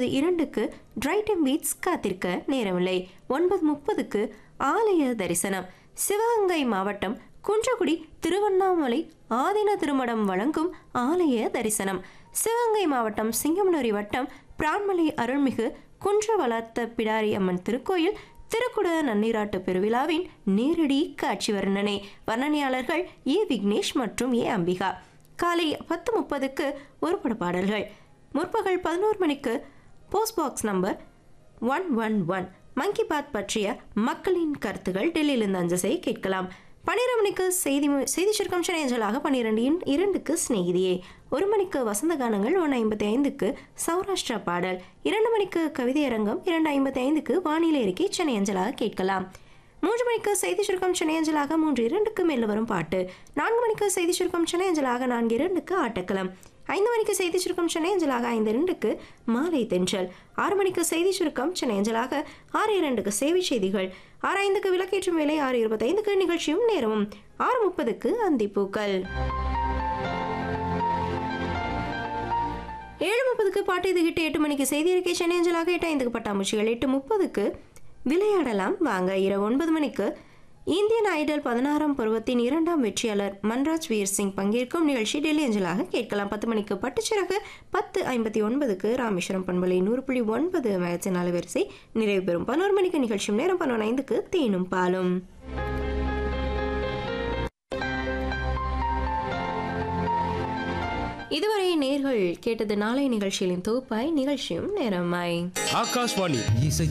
ஒன்பது இரண்டுக்கு டிரைட்டம் பீட்ஸ் காத்திருக்க நேரமில்லை ஒன்பது முப்பதுக்கு ஆலய தரிசனம் சிவகங்கை மாவட்டம் குன்றக்குடி திருவண்ணாமலை ஆதின திருமடம் வழங்கும் ஆலய தரிசனம் சிவகங்கை மாவட்டம் சிங்கமனூரி வட்டம் பிரான்மலை அருள்மிகு குன்ற வளர்த்த பிடாரி அம்மன் திருக்கோயில் திருக்குட நன்னீராட்டு பெருவிழாவின் நேரடி காட்சி வர்ணனை வர்ணனையாளர்கள் ஏ விக்னேஷ் மற்றும் ஏ அம்பிகா காலை பத்து முப்பதுக்கு ஒரு பட பாடல்கள் முற்பகல் பதினோரு மணிக்கு post box number one one one Mann Ki Baat பற்றிய மக்களின் கருத்துகள் டெல்லியிலிருந்து அஞ்சசை கேட்கலாம் பன்னிரண்டு மணிக்கு செய்தி மு- செய்தி சுருக்கம் சென்னையஞ்சலாக பன்னிரெண்டு இன்- இரண்டுக்கு சிநேகிதியே ஒரு மணிக்கு வசந்த கானங்கள் ஒன்று ஐம்பத்தி ஐந்துக்கு சௌராஷ்டிரா பாடல் இரண்டு மணிக்கு கவிதை அரங்கம் இரண்டு ஐம்பத்தி ஐந்துக்கு வானிலை அறிக்கை சென்னை அஞ்சலாக கேட்கலாம் மூன்று மணிக்கு செய்தி சுருக்கம் சென்னை அஞ்சலாக மூன்று இரண்டுக்கு மேல வரும் பாட்டு நான்கு மணிக்கு செய்தி சுருக்கம் சென்னை அஞ்சலாக நான்கு இரண்டுக்கு ஆட்டக்களம் ஐந்து மணிக்கு செய்தி சுருக்கம் சென்னை அஞ்சலாக ஐந்து இரண்டுக்கு மாலை தென்றல் ஆறு மணிக்கு செய்தி சுருக்கம் சென்னை அஞ்சலாக ஆறு இரண்டுக்கு சேவை செய்திகள் ஆறு ஐந்துக்கு விளக்கேற்றும் வேலை ஆறு இருபத்தைந்துக்கு நிகழ்ச்சியும் நேரமும் ஆறு முப்பதுக்கு அந்திப்பூக்கள் ஏழு முப்பதுக்கு பாட்டு இது கிட்ட எட்டு மணிக்கு செய்தி அறிக்கை சென்னை அஞ்சலாக எட்டு ஐந்துக்கு பட்டாம்பூச்சிகள் எட்டு முப்பதுக்கு விளையாடலாம் வாங்க இரவு ஒன்பது மணிக்கு இந்தியன் ஐடல் பதினாறாம் பருவத்தின் இரண்டாம் வெற்றியாளர் மன்ராஜ் வீர் சிங் பங்கேற்கும் நிகழ்ச்சி டெல்லி அஞ்சலாக கேட்கலாம் பத்து மணிக்கு பட்டுச்சிறகு பத்து ஐம்பத்தி ஒன்பதுக்கு ராமேஸ்வரம் பண்பலை நூறு புள்ளி ஒன்பது மேகத்தின் அலைவரிசை நிறைவு பெறும் பதினோரு மணிக்கு நிகழ்ச்சியும் நேரம் பதினொன்று ஐந்துக்கு தேனும் பாலும் இதுவரை நேர்கள் கேட்டது நாளை நிகழ்ச்சிகளின் தொகுப்பாய் நிகழ்ச்சியும் நேரமாய் ஆகாஷ்வாணி இசை